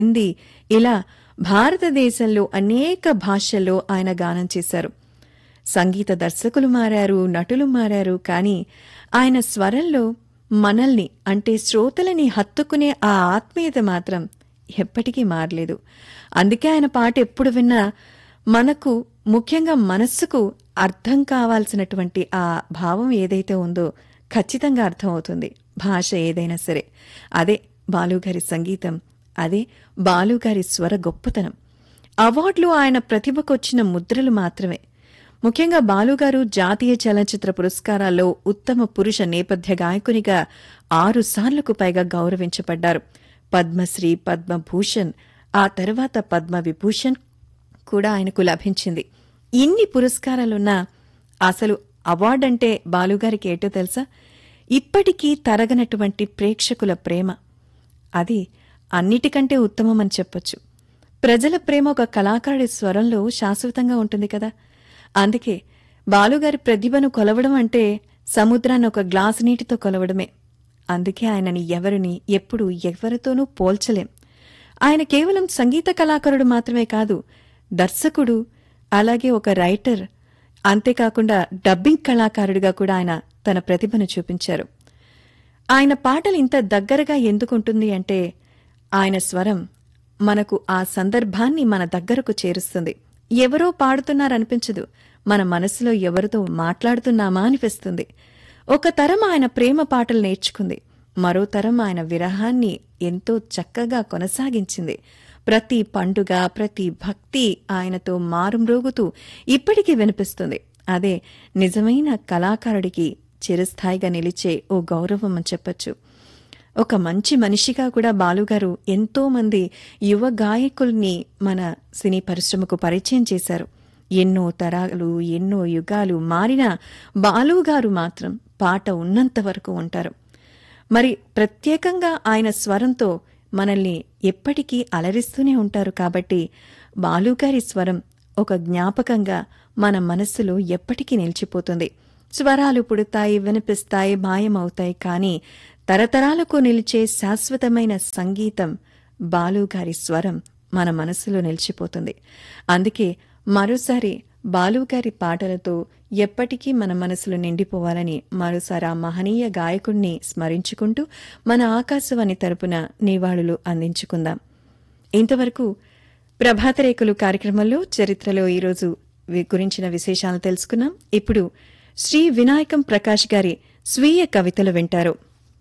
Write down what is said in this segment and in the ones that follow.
హిందీ ఇలా భారతదేశంలో అనేక భాషల్లో ఆయన గానం చేశారు సంగీత దర్శకులు మారారు నటులు మారారు కానీ ఆయన స్వరంలో మనల్ని అంటే శ్రోతలని హత్తుకునే ఆ ఆత్మీయత మాత్రం ఎప్పటికీ మారలేదు అందుకే ఆయన పాట ఎప్పుడు విన్నా మనకు ముఖ్యంగా మనస్సుకు అర్థం కావాల్సినటువంటి ఆ భావం ఏదైతే ఉందో ఖచ్చితంగా అర్థమవుతుంది భాష ఏదైనా సరే అదే బాలుగారి సంగీతం అదే బాలుగారి స్వర గొప్పతనం అవార్డులు ఆయన ప్రతిభకొచ్చిన ముద్రలు మాత్రమే ముఖ్యంగా బాలుగారు జాతీయ చలనచిత్ర పురస్కారాల్లో ఉత్తమ పురుష నేపథ్య గాయకునిగా ఆరు సార్లకు పైగా గౌరవించబడ్డారు పద్మశ్రీ పద్మభూషణ్ ఆ తర్వాత పద్మ విభూషణ్ కూడా ఆయనకు లభించింది ఇన్ని పురస్కారాలున్నా అసలు అవార్డంటే బాలుగారికి ఏటో తెలుసా ఇప్పటికీ తరగనటువంటి ప్రేక్షకుల ప్రేమ అది అన్నిటికంటే ఉత్తమమని చెప్పొచ్చు ప్రజల ప్రేమ ఒక కళాకారుడి స్వరంలో శాశ్వతంగా ఉంటుంది కదా అందుకే బాలుగారి ప్రతిభను కొలవడం అంటే సముద్రాన్ని ఒక గ్లాసు నీటితో కొలవడమే అందుకే ఆయనని ఎవరిని ఎప్పుడు ఎవరితోనూ పోల్చలేం ఆయన కేవలం సంగీత కళాకారుడు మాత్రమే కాదు దర్శకుడు అలాగే ఒక రైటర్ అంతేకాకుండా డబ్బింగ్ కళాకారుడిగా కూడా ఆయన తన ప్రతిభను చూపించారు ఆయన పాటలు ఇంత దగ్గరగా ఎందుకుంటుంది అంటే ఆయన స్వరం మనకు ఆ సందర్భాన్ని మన దగ్గరకు చేరుస్తుంది ఎవరో పాడుతున్నారనిపించదు మన మనసులో ఎవరితో మాట్లాడుతున్నామా అనిపిస్తుంది ఒక తరం ఆయన ప్రేమ పాటలు నేర్చుకుంది మరో తరం ఆయన విరహాన్ని ఎంతో చక్కగా కొనసాగించింది ప్రతి పండుగ ప్రతి భక్తి ఆయనతో మారుమ్రోగుతూ ఇప్పటికీ వినిపిస్తుంది అదే నిజమైన కళాకారుడికి చిరస్థాయిగా నిలిచే ఓ గౌరవం అని చెప్పొచ్చు ఒక మంచి మనిషిగా కూడా బాలుగారు ఎంతో మంది యువ గాయకుల్ని మన సినీ పరిశ్రమకు పరిచయం చేశారు ఎన్నో తరాలు ఎన్నో యుగాలు మారినా బాలుగారు మాత్రం పాట ఉన్నంత వరకు ఉంటారు మరి ప్రత్యేకంగా ఆయన స్వరంతో మనల్ని ఎప్పటికీ అలరిస్తూనే ఉంటారు కాబట్టి బాలుగారి స్వరం ఒక జ్ఞాపకంగా మన మనస్సులో ఎప్పటికీ నిలిచిపోతుంది స్వరాలు పుడతాయి వినిపిస్తాయి మాయమవుతాయి కానీ తరతరాలకు నిలిచే శాశ్వతమైన సంగీతం బాలుగారి స్వరం మన మనసులో నిలిచిపోతుంది అందుకే మరోసారి బాలుగారి పాటలతో ఎప్పటికీ మన మనసులు నిండిపోవాలని మరోసారి ఆ మహనీయ గాయకుణ్ణి స్మరించుకుంటూ మన ఆకాశవాణి తరపున నివాళులు అందించుకుందాం ఇంతవరకు ప్రభాతరేకులు కార్యక్రమంలో చరిత్రలో ఈరోజు వి- గురించిన విశేషాలు తెలుసుకున్నాం ఇప్పుడు శ్రీ వినాయకం ప్రకాష్ గారి స్వీయ కవితలు వింటారు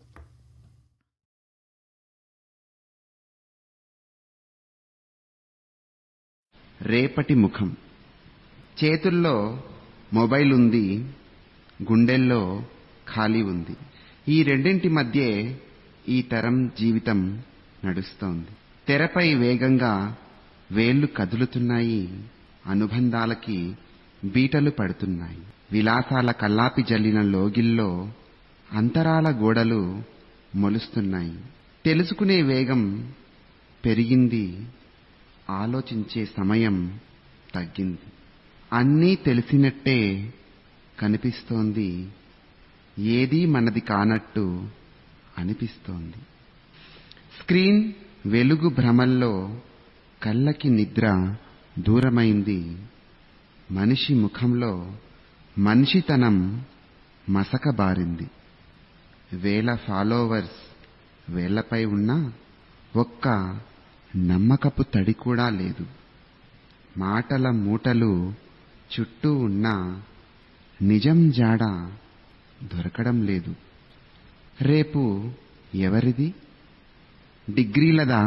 రేపటి ముఖం చేతుల్లో మొబైల్ ఉంది గుండెల్లో ఖాళీ ఉంది ఈ రెండింటి మధ్యే ఈ తరం జీవితం నడుస్తోంది తెరపై వేగంగా వేళ్లు కదులుతున్నాయి అనుబంధాలకి బీటలు పడుతున్నాయి విలాసాల కల్లాపి జల్లిన లోగిల్లో అంతరాల గోడలు మొలుస్తున్నాయి తెలుసుకునే వేగం పెరిగింది ఆలోచించే సమయం తగ్గింది అన్నీ తెలిసినట్టే కనిపిస్తోంది ఏదీ మనది కానట్టు అనిపిస్తోంది స్క్రీన్ వెలుగు భ్రమల్లో కళ్ళకి నిద్ర దూరమైంది మనిషి ముఖంలో మనిషితనం మసకబారింది వేల ఫాలోవర్స్ వేళ్లపై ఉన్నా ఒక్క నమ్మకపు తడి కూడా లేదు మాటల మూటలు చుట్టూ ఉన్నా నిజం జాడ దొరకడం లేదు రేపు ఎవరిది డిగ్రీలదా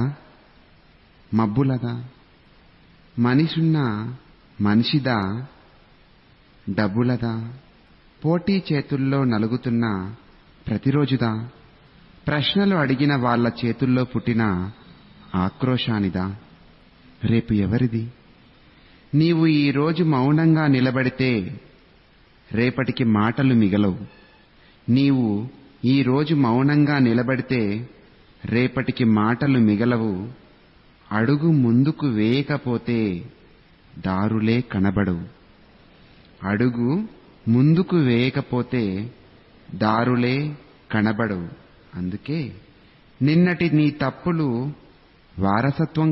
మబ్బులదా మనిషున్న మనిషిదా డబ్బులదా పోటీ చేతుల్లో నలుగుతున్న ప్రతిరోజుదా ప్రశ్నలు అడిగిన వాళ్ళ చేతుల్లో పుట్టిన ఆక్రోశానిదా రేపు ఎవరిది నీవు ఈ రోజు మౌనంగా నిలబడితే రేపటికి మాటలు మిగలవు నీవు ఈ రోజు మౌనంగా నిలబడితే రేపటికి మాటలు మిగలవు అడుగు ముందుకు వేయకపోతే దారులే కనబడవు అడుగు ముందుకు వేయకపోతే దారులే కనబడవు అందుకే నిన్నటి నీ తప్పులు వారసత్వం